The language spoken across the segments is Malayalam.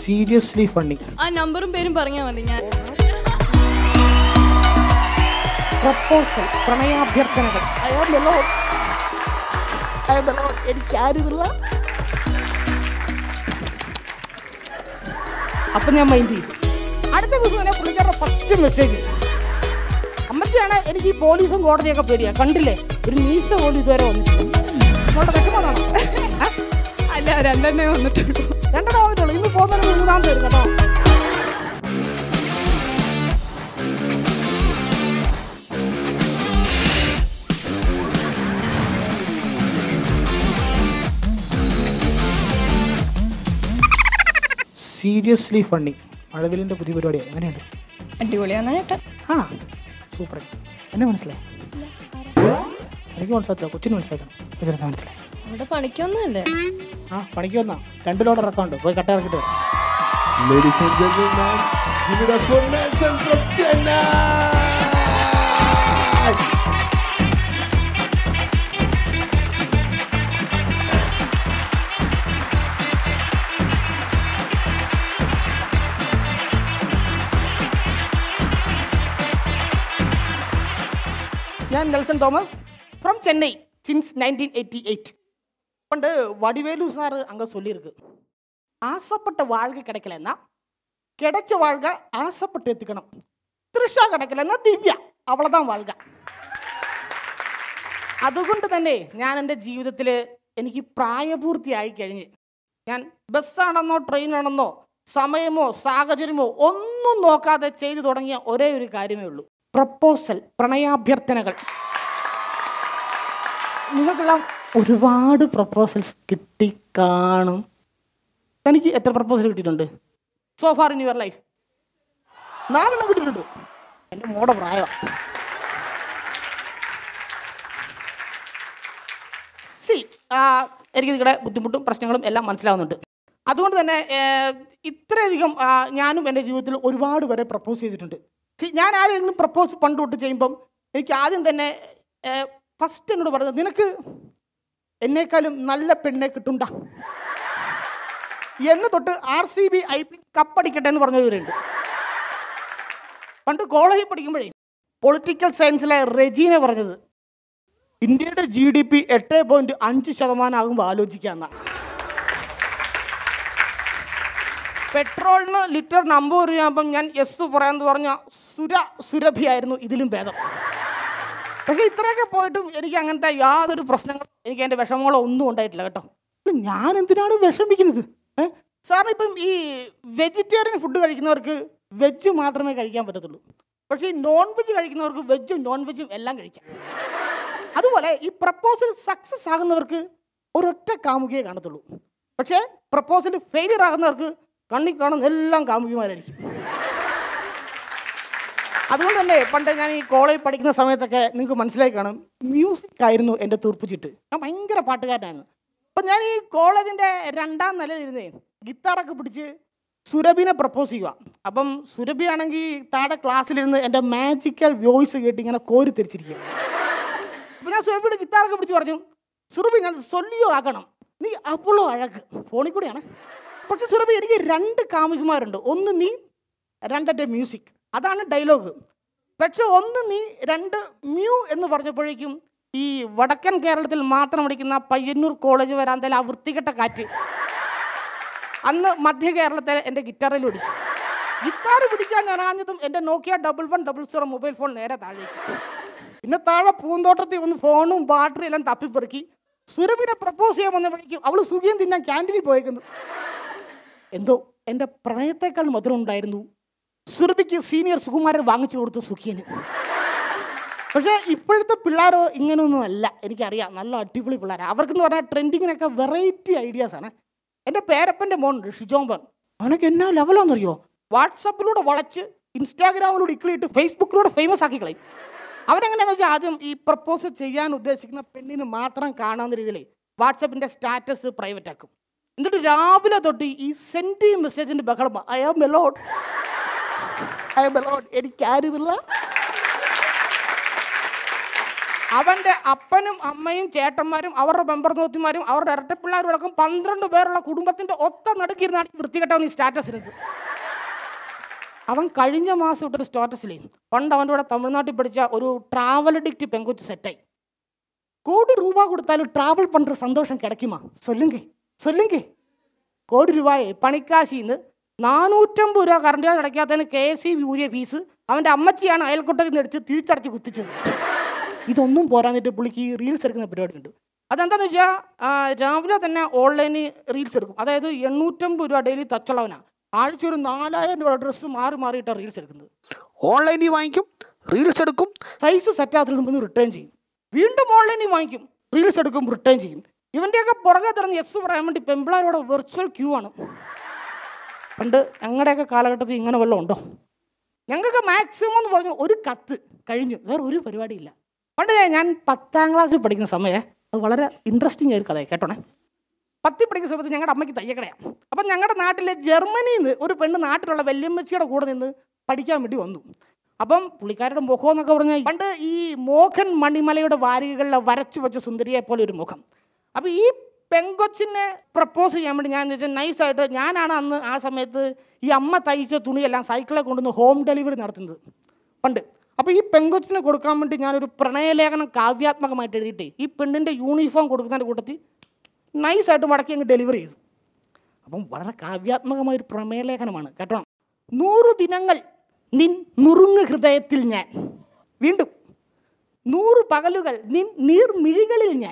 സീരിയസ്ലി ഫണ്ണി ആ നമ്പറും പേരും പറഞ്ഞാൽ മതി ഞാൻ പ്രപ്പോസൽ പ്രണയാഭ്യർത്ഥനകൾ അയാളല്ലോ അയാളല്ലോ എനിക്ക് ആരുമില്ല അപ്പൊ ഞാൻ മൈൻഡ് ചെയ്തു അടുത്ത ദിവസം തന്നെ പുള്ളിക്കാരുടെ ഫസ്റ്റ് മെസ്സേജ് അമ്മച്ചിയാണ് എനിക്ക് ഈ പോലീസും കോടതിയൊക്കെ പേടിയാ കണ്ടില്ലേ ഒരു മീശ പോലും ഇതുവരെ വന്നിട്ടില്ല നമ്മളുടെ വിഷമമാണോ അല്ല രണ്ടെണ്ണേ വന്നിട്ടുള്ളൂ രണ്ടെണ്ണം വന്നിട്ടുള്ളൂ ഇന്ന് പോകുന്നതിന് മൂന്നാമത്തെ വരും കേട്ടോ സീരിയസ്ലി ഫണ്ണി മഴവിലിൻ്റെ പുതിയ പരിപാടി എങ്ങനെയുണ്ട് അടിപൊളിയാണ് ചേട്ടാ ആ സൂപ്പർ എന്നെ മനസ്സിലായി എനിക്ക് മനസ്സിലായില്ല കൊച്ചിന് മനസ്സിലാക്കണം കൊച്ചിനൊക്കെ മനസ്സിലായി അവിടെ പണിക്കൊന്നുമല്ലേ ആ പണിക്ക് വന്നാ രണ്ട് ലോഡ് ഇറക്കമുണ്ട് പോയി കട്ട ഇറക്കിട്ട് വരാം Ladies and gentlemen, give it up for Nelson from Chennai. ഞാൻ Nelson Thomas from Chennai since nineteen eighty eight പണ്ട് வடிவேலு சார் அங்கே சொல்லியிருக்கு ஆசைப்பட்ட வாழ்க்கை கிடைக்கலன்னா கிடைச்ச வாழ்க்கை ஆசைப்பட்டு எத்துக்கணும் ത്രിഷ കിടക്കില്ലെന്ന ദിവ്യ അവളതാണ് വാഴുക അതുകൊണ്ട് തന്നെ ഞാൻ എൻ്റെ ജീവിതത്തിൽ എനിക്ക് പ്രായപൂർത്തിയായി കഴിഞ്ഞ് ഞാൻ ബസ്സാണെന്നോ ട്രെയിനാണെന്നോ സമയമോ സാഹചര്യമോ ഒന്നും നോക്കാതെ ചെയ്തു തുടങ്ങിയ ഒരേ ഒരു കാര്യമേ ഉള്ളൂ പ്രപ്പോസൽ പ്രണയാഭ്യർത്ഥനകൾ നിങ്ങൾക്കെല്ലാം ഒരുപാട് പ്രപ്പോസൽസ് കിട്ടിക്കാണും തനിക്ക് എത്ര പ്രപ്പോസൽ കിട്ടിയിട്ടുണ്ട് so far in your life നാലെണ്ണം കിട്ടിയിട്ടുണ്ട് എൻ്റെ മോടെ പ്രായമാണ് സി എനിക്ക് നിങ്ങളുടെ ബുദ്ധിമുട്ടും പ്രശ്നങ്ങളും എല്ലാം മനസ്സിലാവുന്നുണ്ട് അതുകൊണ്ട് തന്നെ ഏർ, ഇത്രയധികം ആ, ഞാനും എൻ്റെ ജീവിതത്തിൽ ഒരുപാട് പേരെ പ്രപ്പോസ് ചെയ്തിട്ടുണ്ട് See, ഞാൻ ആരെങ്കിലും പ്രപ്പോസ് പണ്ട് തൊട്ട് ചെയ്യുമ്പം എനിക്ക് ആദ്യം തന്നെ ഫസ്റ്റ് എന്നോട് പറഞ്ഞത് നിനക്ക് എന്നേക്കാളും നല്ല പെണ്ണെ കിട്ടുണ്ട എന്ന് തൊട്ട് R C B I P കപ്പടിക്കട്ടെ എന്ന് പറഞ്ഞവരുണ്ട് പണ്ട് കോളേജിൽ പഠിക്കുമ്പോഴേ പൊളിറ്റിക്കൽ സയൻസിലെ റെജീന പറഞ്ഞത് ഇന്ത്യയുടെ ജി ഡി പി എട്ട് പോയിന്റ് അഞ്ച് ശതമാനം ആകുമ്പോൾ ആലോചിക്കാന്ന പെട്രോളിന് ലിറ്റർ നമ്പർ അറിയാകുമ്പം ഞാൻ എസ് പറയാന്ന് പറഞ്ഞ സുര സുരഭിയായിരുന്നു ഇതിലും ഭേദം പക്ഷെ ഇത്രയൊക്കെ പോയിട്ടും എനിക്ക് അങ്ങനത്തെ യാതൊരു പ്രശ്നങ്ങളും എനിക്ക് എൻ്റെ വിഷമങ്ങളോ ഒന്നും ഉണ്ടായിട്ടില്ല കേട്ടോ ഇത് ഞാൻ എന്തിനാണ് വിഷമിക്കുന്നത് ഏഹ് സാറിന് ഇപ്പം ഈ വെജിറ്റേറിയൻ ഫുഡ് കഴിക്കുന്നവർക്ക് വെജ് മാത്രമേ കഴിക്കാൻ പറ്റത്തുള്ളൂ പക്ഷേ ഈ നോൺ വെജ് കഴിക്കുന്നവർക്ക് വെജും നോൺ വെജും എല്ലാം കഴിക്കാം അതുപോലെ ഈ പ്രപ്പോസൽ സക്സസ് ആകുന്നവർക്ക് ഒരൊറ്റ കാമുകിയെ കാണത്തുള്ളൂ പക്ഷേ പ്രപ്പോസൽ ഫെയിലിയർ ആകുന്നവർക്ക് കണ്ണി കാണുന്ന എല്ലാം കാമുകിമാരായിരിക്കും അതുകൊണ്ട് തന്നെ പണ്ട് ഞാൻ ഈ കോളേജ് പഠിക്കുന്ന സമയത്തൊക്കെ നിങ്ങൾക്ക് മനസ്സിലായി കാണും മ്യൂസിക് ആയിരുന്നു എൻ്റെ തീർപ്പുചിട്ട് ഞാൻ ഭയങ്കര പാട്ടുകാരനായിരുന്നു അപ്പം ഞാൻ ഈ കോളേജിൻ്റെ രണ്ടാം നിലയിലിരുന്നേ ഗിത്താറൊക്കെ പിടിച്ച് സുരഭിനെ പ്രപ്പോസ് ചെയ്യുക അപ്പം സുരഭി ആണെങ്കിൽ താഴെ ക്ലാസ്സിലിരുന്ന് എൻ്റെ മാജിക്കൽ വോയിസ് കേട്ട് ഇങ്ങനെ കോരി തിരിച്ചിരിക്കുക അപ്പം ഞാൻ സുരഭിയുടെ ഗിത്താറൊക്കെ പിടിച്ച് പറഞ്ഞു സുരഭി ഞാൻ സൊല്ലിയോ ആക്കണം നീ അവളോ അഴക് ഫോണിൽ കൂടെയാണ് പക്ഷെ സുരഭി എനിക്ക് രണ്ട് കാമുകിമാരുണ്ട് ഒന്ന് നീ രണ്ടെൻ്റെ മ്യൂസിക് അതാണ് ഡയലോഗ് പക്ഷെ ഒന്ന് നീ രണ്ട് മ്യൂ എന്ന് പറഞ്ഞപ്പോഴേക്കും ഈ വടക്കൻ കേരളത്തിൽ മാത്രം അടിക്കുന്ന പയ്യന്നൂർ കോളേജ് വരാന്തയിൽ ആ വൃത്തികെട്ട കാറ്റ് അന്ന് മധ്യ കേരളത്തെ എൻ്റെ ഗിറ്റാറിൽ ഒടിച്ചു ഗിറ്റാർ പിടിക്കാൻ ഞാൻ ആഞ്ഞതും എൻ്റെ Nokia double one double zero mobile phone നേരെ താഴേക്ക് പിന്നെ താഴെ പൂന്തോട്ടത്തിൽ വന്ന് ഫോണും ബാറ്ററി എല്ലാം തപ്പിപ്പെറുക്കി സുരഭിനെ പ്രപ്പോസ് ചെയ്യാൻ വന്നപ്പോഴേക്കും അവൾ സുഖിയം തിന്നാൻ ക്യാൻറ്റീനിൽ പോയേക്കുന്നു എന്തോ എൻ്റെ പ്രണയത്തെക്കാൾ മധുരം ഉണ്ടായിരുന്നു സുരഭിക്ക് സീനിയർ സുകുമാരൻ വാങ്ങിച്ചു കൊടുത്തു സുഖിയന് പക്ഷേ ഇപ്പോഴത്തെ പിള്ളേരോ ഇങ്ങനെയൊന്നും അല്ല എനിക്കറിയാം നല്ല അടിപൊളി പിള്ളേരാണ് അവർക്കെന്ന് പറഞ്ഞാൽ ട്രെൻഡിങ്ങിനൊക്കെ വെറൈറ്റി ഐഡിയാസ് ആണ് എൻ്റെ പേരപ്പൻ്റെ മോനുണ്ട് ഷിജോമ്പൻ അവനൊക്കെ എന്നാ ലെവലാണെന്നറിയോ വാട്സപ്പിലൂടെ വളച്ച് ഇൻസ്റ്റാഗ്രാമിലൂടെ ഇക്കളിയിട്ട് ഫേസ്ബുക്കിലൂടെ ഫേമസ് ആക്കി കളയും അവരെങ്ങനെയാണെന്ന് വെച്ചാൽ ആദ്യം ഈ പ്രപ്പോസ് ചെയ്യാൻ ഉദ്ദേശിക്കുന്ന പെണ്ണിന് മാത്രം കാണാവുന്ന രീതിയിൽ വാട്സപ്പിൻ്റെ സ്റ്റാറ്റസ് പ്രൈവറ്റ് ആക്കും എന്നിട്ട് രാവിലെ തൊട്ട് ഈ സെൻറ്റി മെസ്സേജിൻ്റെ ബഹളം ഐ ആം മെലോഡ് ഐ ആം മെലോഡ് എനിക്ക് ആരുമില്ല അവന്റെ അപ്പനും അമ്മയും ചേട്ടന്മാരും അവരുടെ മെമ്പർ നോത്തിമാരും അവരുടെ ഇരട്ടപ്പിള്ളാരും അടക്കം പന്ത്രണ്ട് പേരുള്ള കുടുംബത്തിന്റെ ഒത്ത നടുക്കിരുന്നാണ് ഈ വൃത്തികെട്ടവൻ ഈ സ്റ്റാറ്റസ് ഇരുന്നത് അവൻ കഴിഞ്ഞ മാസം ഇട്ടൊരു സ്റ്റാറ്റസിൽ പണ്ട് അവൻ്റെ കൂടെ തമിഴ്നാട്ടിൽ പഠിച്ച ഒരു ട്രാവൽ അഡിക്റ്റ് പെങ്കൊച്ച് സെറ്റായി കോടി രൂപ കൊടുത്താലും ട്രാവൽ പണ്ട് സന്തോഷം കിടക്കുമാ സൊല്ലുങ്കേ സൊല്ലുങ്കേ കോടി രൂപയെ പണിക്കാശിന്ന് നാനൂറ്റമ്പത് രൂപ കറണ്ട് ചാർജ് അടയ്ക്കാത്തതിന് കെ എസ് സി യൂരിയ ഫീസ് അവൻ്റെ അമ്മച്ചിയാണ് അയൽക്കൊട്ടയിൽ നിന്ന് അടിച്ച് തിരിച്ചടച്ച് കുത്തിച്ചത് ഇതൊന്നും പോരാന്നിട്ട് പുള്ളിക്ക് ഈ റീൽസ് എടുക്കുന്ന പരിപാടി ഉണ്ട് അതെന്താന്ന് വെച്ചാൽ രാവിലെ തന്നെ ഓൺലൈനിൽ റീൽസ് എടുക്കും അതായത് എണ്ണൂറ്റമ്പത് രൂപ ഡെയിലി തച്ചുള്ളവനാണ് ആഴ്ച ഒരു നാലായിരം രൂപ ഡ്രസ്സ് മാറി മാറിയിട്ടാണ് റീൽസ് എടുക്കുന്നത് ഓൺലൈനിൽ വാങ്ങിക്കും റീൽസ് എടുക്കും സൈസ് സെറ്റാകത്തിൽ മുമ്പ് റിട്ടേൺ ചെയ്യും വീണ്ടും ഓൺലൈനിൽ വാങ്ങിക്കും റീൽസ് എടുക്കും റിട്ടേൺ ചെയ്യും ഇവൻ്റെയൊക്കെ പുറകെ തിറന്ന് എസ് പറയാൻ വേണ്ടി പെമ്പിളാരോടെ വെർച്വൽ ക്യൂ ആണ് പണ്ട് ഞങ്ങളുടെയൊക്കെ കാലഘട്ടത്തിൽ ഇങ്ങനെ വല്ലതും ഉണ്ടോ ഞങ്ങൾക്ക് മാക്സിമം എന്ന് പറഞ്ഞ ഒരു കത്ത് കഴിഞ്ഞു വേറെ ഒരു പരിപാടിയില്ല പണ്ട് ഞാൻ പത്താം ക്ലാസ്സിൽ പഠിക്കുന്ന സമയം അത് വളരെ ഇൻട്രസ്റ്റിംഗ് ആയ ഒരു കഥയാണ് കേട്ടോണേ പത്തിൽ പഠിക്കുന്ന സമയത്ത് ഞങ്ങളുടെ അമ്മയ്ക്ക് തയ്യക്കടയാണ് അപ്പം ഞങ്ങളുടെ നാട്ടിലെ ജർമ്മനിയിൽ നിന്ന് ഒരു പെണ്ണ് നാട്ടിലുള്ള വല്യമ്മച്ചിയുടെ കൂടെ നിന്ന് പഠിക്കാൻ വേണ്ടി വന്നു അപ്പം പുള്ളിക്കാരുടെ മുഖം എന്നൊക്കെ പറഞ്ഞാൽ പണ്ട് ഈ മോഹൻ മണിമലയുടെ വാരികകളിൽ വരച്ചു വെച്ച സുന്ദരിയെ പോലെ ഒരു മുഖം അപ്പോൾ ഈ പെങ്കൊച്ചിനെ പ്രപ്പോസ് ചെയ്യാൻ വേണ്ടി ഞാൻ വെച്ചാൽ നൈസായിട്ട് ഞാനാണ് അന്ന് ആ സമയത്ത് ഈ അമ്മ തയ്ച്ച തുണിയെല്ലാം സൈക്കിളെ കൊണ്ടുവന്ന് ഹോം ഡെലിവറി നടത്തുന്നത് പണ്ട് അപ്പോൾ ഈ പെങ്കൊച്ചിന് കൊടുക്കാൻ വേണ്ടി ഞാനൊരു പ്രണയലേഖനം കാവ്യാത്മകമായിട്ട് എഴുതിയിട്ടേ ഈ പെണ്ണിൻ്റെ യൂണിഫോം കൊടുക്കുന്നതിൻ്റെ കൂട്ടത്തിൽ നൈസായിട്ട് മടക്കി അങ്ങ് ഡെലിവറി ചെയ്തു അപ്പം വളരെ കാവ്യാത്മകമായ ഒരു പ്രമേയലേഖനമാണ് കേട്ടോ നൂറു ദിനങ്ങൾ നിൻ നുറുങ്ങ് ഹൃദയത്തിൽ ഞാൻ വീണ്ടും നൂറ് പകലുകൾ നിൻ നീർമിഴികളിൽ ഞാൻ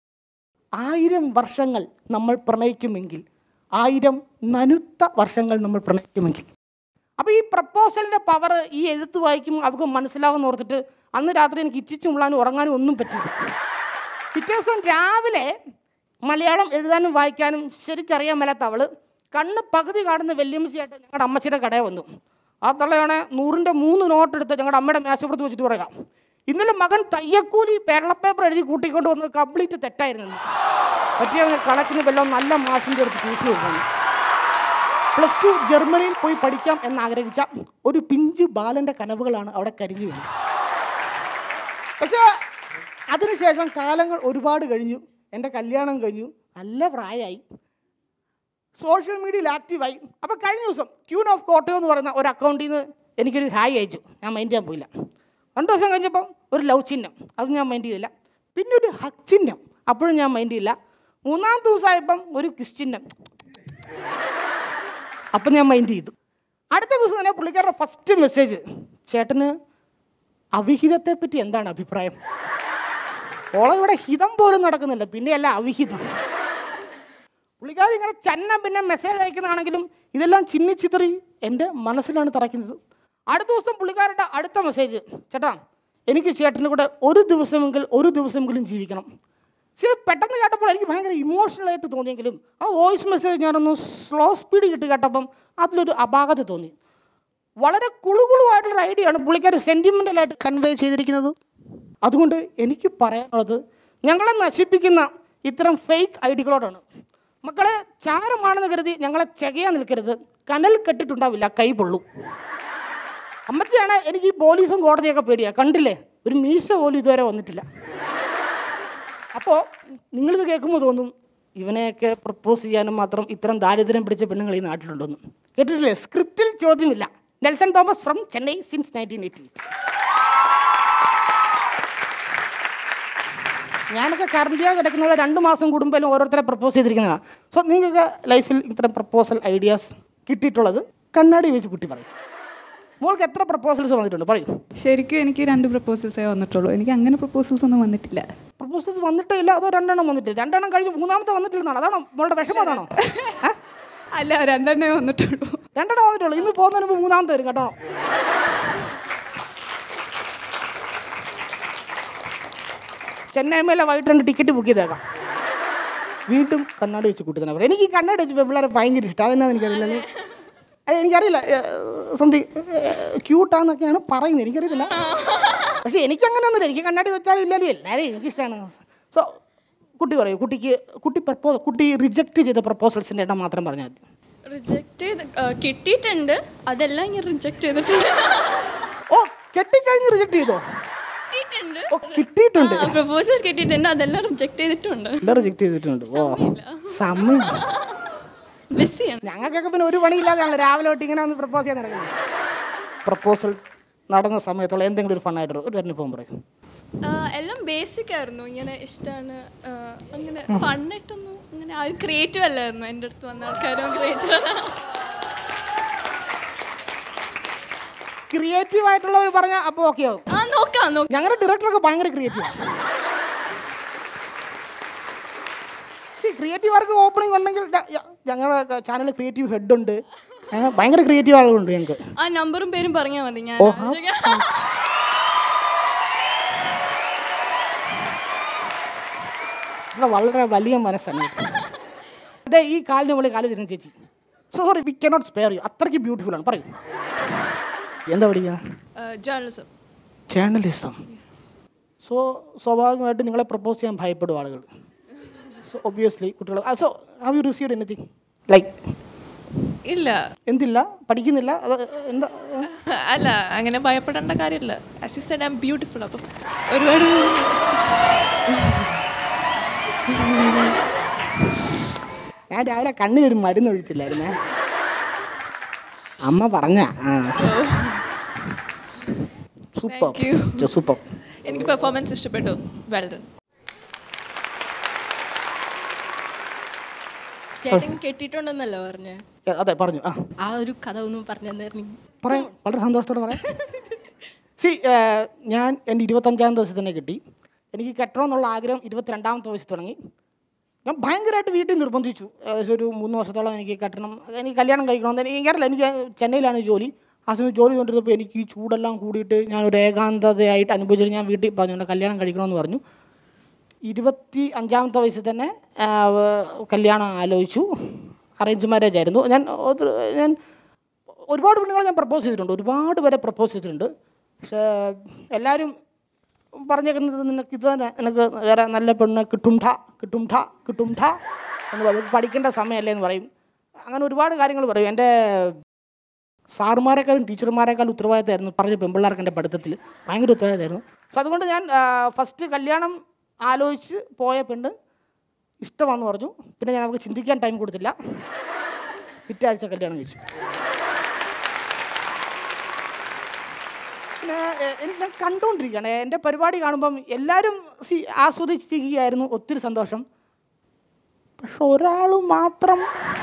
ആയിരം വർഷങ്ങൾ നമ്മൾ പ്രണയിക്കുമെങ്കിൽ ആയിരം നനുത്ത വർഷങ്ങൾ നമ്മൾ പ്രണയിക്കുമെങ്കിൽ അപ്പോൾ ഈ പ്രപ്പോസലിൻ്റെ പവർ ഈ എഴുത്ത് വായിക്കും അവർക്ക് മനസ്സിലാവുമെന്ന് ഓർത്തിട്ട് അന്ന് രാത്രി എനിക്ക് ഇച്ചിച്ചും ഉള്ളാനും ഉറങ്ങാനും ഒന്നും പറ്റില്ല പിറ്റേ ദിവസം രാവിലെ മലയാളം എഴുതാനും വായിക്കാനും ശരിക്കറിയാൻ മേലാത്ത അവള് കണ്ണ് പകുതി കാണുന്ന വെല്ലുമിശിയായിട്ട് ഞങ്ങളുടെ അമ്മച്ചിയുടെ കടയിൽ വന്നു ആ തള്ളയാണ് നൂറിൻ്റെ മൂന്ന് നോട്ട് എടുത്ത് ഞങ്ങളുടെ അമ്മയുടെ മേശപ്പുറത്ത് വെച്ചിട്ട് പറയാം ഇന്നലെ മകൻ തയ്യക്കൂലി പേരള പേപ്പർ എഴുതി കൂട്ടിക്കൊണ്ട് വന്നത് കംപ്ലീറ്റ് തെറ്റായിരുന്നു പറ്റിയ കണക്കിന് വല്ലതും നല്ല മാഷിൻ്റെ അടുത്ത് ട്യൂഷൻ കൊടുക്കുന്നു പ്ലസ് ടു ജർമ്മനിയിൽ പോയി പഠിക്കാം എന്നാഗ്രഹിച്ച ഒരു പിഞ്ച് ബാലൻ്റെ കനവുകളാണ് അവിടെ കരിഞ്ഞു വീണത് പക്ഷേ അതിനുശേഷം കാലങ്ങൾ ഒരുപാട് കഴിഞ്ഞു എൻ്റെ കല്യാണം കഴിഞ്ഞു നല്ല പ്രായമായി സോഷ്യൽ മീഡിയയിൽ ആക്റ്റീവായി അപ്പോൾ കഴിഞ്ഞ ദിവസം ക്യൂൻ ഓഫ് കോട്ടയം എന്ന് പറയുന്ന ഒരു അക്കൗണ്ടിൽ നിന്ന് എനിക്കൊരു ഹായ് അയച്ചു ഞാൻ മൈൻഡ് ചെയ്യാൻ പോയില്ല രണ്ട് ദിവസം കഴിഞ്ഞപ്പം ഒരു ലവ് ചിഹ്നം അത് ഞാൻ മൈൻഡ് ചെയ്തില്ല പിന്നെ ഒരു ഹക്ക് ചിഹ്നം അപ്പോഴും ഞാൻ മൈൻഡ് ചെയ്യില്ല മൂന്നാം ദിവസമായപ്പം ഒരു കിസ് ചിഹ്നം അപ്പം ഞാൻ മൈൻഡ് ചെയ്തു അടുത്ത ദിവസം തന്നെ പുള്ളിക്കാരുടെ ഫസ്റ്റ് മെസ്സേജ് ചേട്ടന് അവിഹിതത്തെ പറ്റി എന്താണ് അഭിപ്രായം ഓളെ ഇവിടെ ഹിതം പോലും നടക്കുന്നില്ല പിന്നെയല്ല അവിഹിതം പുള്ളിക്കാരി ഇങ്ങനെ ചന്നം പിന്നെ മെസ്സേജ് അയക്കുന്നതാണെങ്കിലും ഇതെല്ലാം ചിന്നിച്ചിതറി എൻ്റെ മനസ്സിലാണ് തറയ്ക്കുന്നത് അടുത്ത ദിവസം പുള്ളിക്കാരുടെ അടുത്ത മെസ്സേജ് ചേട്ടാ എനിക്ക് ചേട്ടൻ്റെ കൂടെ ഒരു ദിവസമെങ്കിൽ ഒരു ദിവസമെങ്കിലും ജീവിക്കണം പക്ഷേ ഇത് പെട്ടെന്ന് കേട്ടപ്പോൾ എനിക്ക് ഭയങ്കര ഇമോഷണൽ ആയിട്ട് തോന്നിയെങ്കിലും ആ വോയിസ് മെസ്സേജ് ഞാനൊന്ന് സ്ലോ സ്പീഡ് കിട്ടി കേട്ടപ്പം അതിലൊരു അപാകത തോന്നി വളരെ കുളുകുളുവായിട്ടുള്ള ഐഡിയ ആണ് പുള്ളിക്കാർ സെൻറ്റിമെൻ്റലായിട്ട് കൺവേ ചെയ്തിരിക്കുന്നത് അതുകൊണ്ട് എനിക്ക് പറയാനുള്ളത് ഞങ്ങളെ നശിപ്പിക്കുന്ന ഇത്തരം ഫേക്ക് ഐഡികളോടാണ് മക്കളെ ചാരമാണെന്ന് കരുതി ഞങ്ങളെ ചെകയാൻ നിൽക്കരുത് കനൽ കെട്ടിട്ടുണ്ടാവില്ല കൈ പൊള്ളു അമ്മച്ചിയാണ് എനിക്ക് ഈ പോലീസും കോടതിയൊക്കെ പേടിയാ കണ്ടില്ലേ ഒരു മീശ പോലും ഇതുവരെ വന്നിട്ടില്ല അപ്പോൾ നിങ്ങളിത് കേൾക്കുമ്പോൾ തോന്നും ഇവനെയൊക്കെ പ്രപ്പോസ് ചെയ്യാനും മാത്രം ഇത്തരം ദാരിദ്ര്യം പിടിച്ച പെണ്ണുങ്ങൾ ഈ നാട്ടിലുണ്ടെന്ന് കേട്ടിട്ടില്ലേ സ്ക്രിപ്റ്റിൽ ചോദ്യമില്ല Nelson Thomas from Chennai since nineteen eighty ഞാനൊക്കെ കറണ്ടിയാ കിടക്കുന്ന രണ്ട് മാസം കൂടുമ്പോഴും ഓരോരുത്തരെ പ്രപ്പോസ് ചെയ്തിരിക്കുന്നതാണ് സോ നിങ്ങൾക്ക് ലൈഫിൽ ഇത്തരം പ്രപ്പോസൽ ഐഡിയാസ് കിട്ടിയിട്ടുള്ളത് കണ്ണാടി വെച്ച് കുട്ടി പറയും മോൾക്ക് എത്ര പ്രപ്പോസൽസ് വന്നിട്ടുണ്ട് പറയൂ ശരിക്കും എനിക്ക് രണ്ട് പ്രപ്പോസൽസേ വന്നിട്ടുള്ളൂ എനിക്ക് അങ്ങനെ പ്രപ്പോസൽസ് ഒന്നും വന്നിട്ടില്ല പ്രപ്പോസൽസ് വന്നിട്ടേ ഇല്ല അതോ രണ്ടെണ്ണം വന്നിട്ടില്ല രണ്ടെണ്ണം കഴിഞ്ഞ് മൂന്നാമത്തെ വന്നിട്ടില്ലെന്നാണ് അതാണോ മോളുടെ വിഷമം അതാണോ ഏ? അല്ല രണ്ടെണ്ണേ വന്നിട്ടുള്ളൂ രണ്ടെണ്ണം വന്നിട്ടുള്ളൂ ഇന്ന് പോകുന്നതിന് മുമ്പ് മൂന്നാമത്തെ വരും കേട്ടോ ചെന്നൈ മേലെ വൈകിട്ട് രണ്ട് ടിക്കറ്റ് ബുക്ക് ചെയ്തേക്കാം വീണ്ടും കണ്ണാടി വെച്ച് കൂട്ടി തന്നെ പറയാം എനിക്ക് ഈ കണ്ണാടി വെച്ച് പിള്ളേരെ ഭയങ്കര ഇഷ്ടം അതെന്നാന്ന് എനിക്കറിയില്ല അത് എനിക്കറിയില്ല സംതിങ് ക്യൂട്ടാന്നൊക്കെയാണ് പറയുന്നത് എനിക്കറിയത്തില്ല പക്ഷെ എനിക്കങ്ങനെ ഒന്നുമില്ല എനിക്ക് കണ്ണാടി വെച്ചാലും ഇല്ലല്ലോ എല്ലാവരും എനിക്കിഷ്ടമാണ് സോ കുട്ടി പറയൂ കുട്ടിക്ക് കുട്ടി പ്രപ്പോസ് കുട്ടി റിജക്റ്റ് ചെയ്ത പ്രപ്പോസൽസിൻ്റെ എണ്ണം മാത്രം പറഞ്ഞാൽ മതി റിജക്റ്റ് ചെയ്ത് ആ, കിട്ടിയിട്ടുണ്ട് അതെല്ലാം ഞാൻ റിജക്റ്റ് ചെയ്തിട്ടുണ്ട് ഓ കെട്ടിക്കഴിഞ്ഞ് റിജക്ട് ചെയ്തോ കിട്ടിയിട്ടുണ്ട് ഓ കിട്ടിയിട്ടുണ്ട് പ്രപ്പോസൽസ് കിട്ടിയിട്ടുണ്ട് അതെല്ലാം റിജക്ട് ചെയ്തിട്ടുണ്ട് എല്ലാം റിജക്ട് ചെയ്തിട്ടുണ്ട് ഓ സമയം ബിസിയാണ് ഞങ്ങൾക്കൊക്കെ പിന്നെ ഒരു പണിയില്ലാതെയാണ് രാവിലെ തൊട്ട് ഇങ്ങനെ ഒന്ന് പ്രപ്പോസ് ചെയ്യാൻ നടക്കുന്നത് പ്രപ്പോസൽ നടന്ന സമയത്തുള്ള എന്തെങ്കിലും ഒരു ഫണ്ണായിട്ട് ഒരു അനുഭവം പറയും എല്ലാം ബേസിക് ആയിരുന്നു ഇങ്ങനെ ഇഷ്ടമാണ് അങ്ങനെ ഫണ്ണായിട്ടൊന്നും അങ്ങനെ ആരും ക്രിയേറ്റീവ് അല്ലായിരുന്നു എൻ്റെ അടുത്ത് വന്ന ആൾക്കാരും ക്രിയേറ്റീവ് അല്ല ക്രിയേറ്റീവ് ആയിട്ടുള്ളവർ പറഞ്ഞാൽ അപ്പോൾ ഓക്കെ ആവും ആ നോക്കാം നോക്കാം ഞങ്ങളുടെ ഡയറക്ടറൊക്കെ ഭയങ്കര ക്രിയേറ്റീവ് സി ക്രിയേറ്റീവ് ആർക്ക് ഓപ്പണിംഗ് ഉണ്ടെങ്കിൽ ഞ- ഞ- ഞങ്ങളുടെ ചാനലിൽ ക്രിയേറ്റീവ് ഹെഡ് ഉണ്ട് ഏ, ഭയങ്കര ക്രിയേറ്റീവ് ആളുകളുണ്ട് ഞങ്ങൾക്ക് ആ നമ്പറും പേരും പറഞ്ഞാൽ മതി ഞാൻ ഓ, ആലോചിക്കാം. ഇവിടെ വളരെ വലിയ മനസ്സാണ് അതെ ഈ കാലിന് മുകളിൽ കാല് തരുന്ന ചേച്ചി sorry we cannot spare you അത്രയ്ക്ക് ബ്യൂട്ടിഫുൾ ആണ് പറയും എന്താ പഠിക്കുക ജേർണലിസം ജേർണലിസം സോ സ്വാഭാവികമായിട്ട് നിങ്ങളെ പ്രപ്പോസ് ചെയ്യാൻ ഭയപ്പെടും ആളുകൾ സോ ഒബ്വിയസ്ലി കുട്ടികൾ so have you received anything like ഇല്ല എന്തില്ല പഠിക്കുന്നില്ല അത് എന്താ അല്ല അങ്ങനെ ഭയപ്പെടേണ്ട കാര്യമില്ല as you said I am beautiful അപ്പം ഒരുപാട് ഞാൻ രാവിലെ കണ്ണിനൊരു മരുന്ന് ഒഴിച്ചില്ലായിരുന്നേ അമ്മ പറഞ്ഞ ആ സൂപ്പർ Thank you. സൂപ്പർ എനിക്ക് പെർഫോമൻസ് ഇഷ്ടപ്പെട്ടു വെൽ ഡൺ ചേട്ടൻ കെട്ടിയിട്ടുണ്ടെന്നല്ലോ പറഞ്ഞേ അതെ പറഞ്ഞു ആ ആ ഒരു കഥ ഒന്നും പറഞ്ഞു തന്നായിരുന്നു പറയാം വളരെ സന്തോഷത്തോടെ പറയാം സി ഞാൻ എൻ്റെ ഇരുപത്തഞ്ചാം ദിവസം തന്നെ കിട്ടി എനിക്ക് കെട്ടണമെന്നുള്ള ആഗ്രഹം ഇരുപത്തിരണ്ടാമത്തെ വയസ്സ് തുടങ്ങി ഞാൻ ഭയങ്കരമായിട്ട് വീട്ടിൽ നിർബന്ധിച്ചു ഏകദേശം ഒരു മൂന്ന് വർഷത്തോളം എനിക്ക് കെട്ടണം എനിക്ക് കല്യാണം കഴിക്കണമെന്ന് എനിക്ക് എനിക്കറിയില്ല എനിക്ക് ചെന്നൈയിലാണ് ജോലി ആ സമയത്ത് ജോലി കൊണ്ടിരുന്നപ്പോൾ എനിക്ക് ഈ ചൂടെല്ലാം കൂടിയിട്ട് ഞാൻ ഒരു ഏകാന്തതയായിട്ട് അനുഭവിച്ചിട്ട് ഞാൻ വീട്ടിൽ പറഞ്ഞു "എന്നെ കല്യാണം കഴിക്കണമെന്ന് പറഞ്ഞു ഇരുപത്തി അഞ്ചാമത്തെ വയസ്സിൽ തന്നെ ആ, വ- കല്യാണം ആലോചിച്ചു അറേഞ്ച് മാരേജ് ആയിരുന്നു ഞാൻ ഒരു- ഞാൻ ഒരുപാട് പെണ്ണുങ്ങളെ ഞാൻ പ്രപ്പോസ് ചെയ്തിട്ടുണ്ട് ഒരുപാട് പേരെ പ്രപ്പോസ് ചെയ്തിട്ടുണ്ട് പക്ഷേ എല്ലാവരും പറഞ്ഞേക്കുന്നത് നിനക്ക് ഇത് തന്നെ നിനക്ക് വേറെ നല്ല പെണ്ണ് കിട്ടും ഠ കിട്ടും ഠ കിട്ടും ഠ എന്ന് പറയും പഠിക്കേണ്ട സമയമല്ലേ എന്ന് പറയും അങ്ങനെ ഒരുപാട് കാര്യങ്ങൾ പറയും എൻ്റെ സാറുമാരെക്കാളും ടീച്ചർമാരെക്കാളും ഉത്തരവാദിത്തമായിരുന്നു പറഞ്ഞ പെമ്പിള്ളേർക്ക് എൻ്റെ പഠിത്തത്തിൽ ഭയങ്കര ഉത്തരവാദിത്തമായിരുന്നു സോ അതുകൊണ്ട് ഞാൻ ഫസ്റ്റ് കല്യാണം ആലോചിച്ച് പോയ പെണ്ണ് ഇഷ്ടമാണെന്ന് പറഞ്ഞു പിന്നെ ഞാൻ നമുക്ക് ചിന്തിക്കാൻ ടൈം കൊടുത്തില്ല പിറ്റേ ആഴ്ച കല്യാണം കഴിച്ചു പിന്നെ എ- എനിക്ക് ഞാൻ കണ്ടുകൊണ്ടിരിക്കുകയാണ് എൻ്റെ പരിപാടി കാണുമ്പം എല്ലാവരും സി ആസ്വദിച്ചിരിക്കുകയായിരുന്നു ഒത്തിരി സന്തോഷം പക്ഷെ ഒരാൾ മാത്രം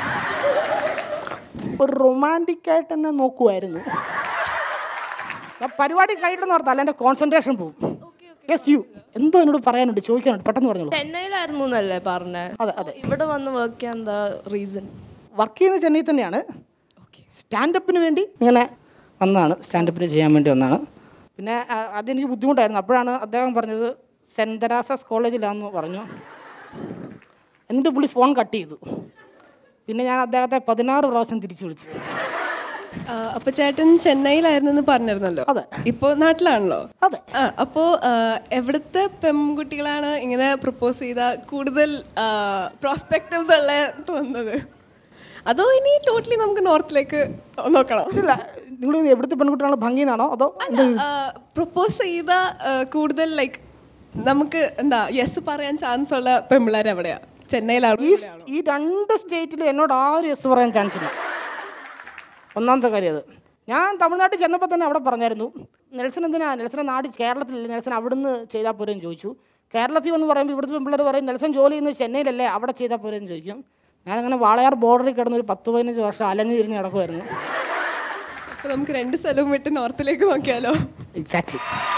ഒരു റൊമാൻറ്റിക് ആയിട്ട് തന്നെ നോക്കുമായിരുന്നു ഞാൻ പരിപാടി കഴിയണമെന്ന് ഓർത്തല്ല എൻ്റെ കോൺസെൻട്രേഷൻ പോകും യെസ് യു എന്തോ എന്നോട് പറയാനുണ്ട് ചോദിക്കാനുണ്ട് പെട്ടെന്ന് പറഞ്ഞോളൂ ചെന്നൈയിലായിരുന്നു എന്നല്ലേ പറഞ്ഞേ അതെ അതെ ഇവിടെ വന്ന് വർക്ക് ചെയ്യാൻ എന്താ റീസൺ വർക്ക് ചെയ്യുന്നത് ചെന്നൈ തന്നെയാണ് സ്റ്റാൻഡപ്പിന് വേണ്ടി ഇങ്ങനെ വന്നതാണ് സ്റ്റാൻഡപ്പിന് ചെയ്യാൻ വേണ്ടി വന്നതാണ് പിന്നെ ആ, അതെനിക്ക് ബുദ്ധിമുട്ടായിരുന്നു അപ്പോഴാണ് അദ്ദേഹം പറഞ്ഞത് സെൻറ്റ് തെരാസസ് കോളേജിലാണെന്ന് പറഞ്ഞു എന്നിട്ട് പുള്ളി ഫോൺ കട്ട് ചെയ്തു പിന്നെ ഞാൻ അദ്ദേഹത്തെ പതിനാറ് പ്രാവശ്യം തിരിച്ചു വിളിച്ചു അപ്പൊ ചേട്ടൻ ചെന്നൈയിലായിരുന്നു പറഞ്ഞിരുന്നല്ലോ അതെ. ഇപ്പോ നാട്ടിലാണല്ലോ അതെ ആ അപ്പോ ആ, എവിടുത്തെ പെൺകുട്ടികളാണ് ഇങ്ങനെ പ്രപ്പോസ് ചെയ്ത കൂടുതൽ പ്രോസ്പെക്റ്റീവ്സ് ഉള്ള തോന്നുന്നത് അതോ ഇനി ടോട്ടലി നമുക്ക് നോർത്തിലേക്ക് നോക്കണം ഇല്ല നിങ്ങൾ എവിടുത്തെ പെൺകുട്ടികളാണ് ഭംഗി എന്നാണോ അതോ എന്ത്? പ്രപ്പോസ് ചെയ്ത ആ, കൂടുതൽ ലൈക്ക് നമുക്ക് എന്താ യെസ് പറയാൻ ചാൻസ് ഉള്ള പെൺപിള്ളേർ എവിടെയാ ചെന്നൈയിലാണോ ഈ ഈ രണ്ട് സ്റ്റേറ്റിൽ എന്നോട് ആരും എസ് പറയാൻ ചാൻസ് ഇല്ല ഒന്നാമത്തെ കാര്യം അത് ഞാൻ തമിഴ്നാട്ടിൽ ചെന്നപ്പോൾ തന്നെ അവിടെ പറഞ്ഞായിരുന്നു നെൽസൺ എന്തിനാ നെൽസൻ്റെ നാട് കേരളത്തിലല്ലേ നെൽസൺ അവിടുന്ന് ചെയ്താൽ പോരെന്ന് ചോദിച്ചു കേരളത്തിൽ എന്ന് പറയുമ്പോൾ ഇവിടുത്തെ പിള്ളേർ പറയും നെൽസൺ ജോലി ചെയ്യുന്നത് ചെന്നൈയിലല്ലേ അവിടെ ചെയ്താൽ പോരെന്ന് ചോദിക്കും ഞാനങ്ങനെ വാളയാർ ബോർഡറിൽ കിടന്ന് ഒരു പത്ത് പതിനഞ്ച് വർഷം അലഞ്ഞു തിരിഞ്ഞ് നടക്കുമായിരുന്നു അപ്പൊ നമുക്ക് രണ്ട് സ്ഥലവും വിട്ട് നോർത്തിലേക്ക് നോക്കിയാലോ എക്സാക്ട്ലി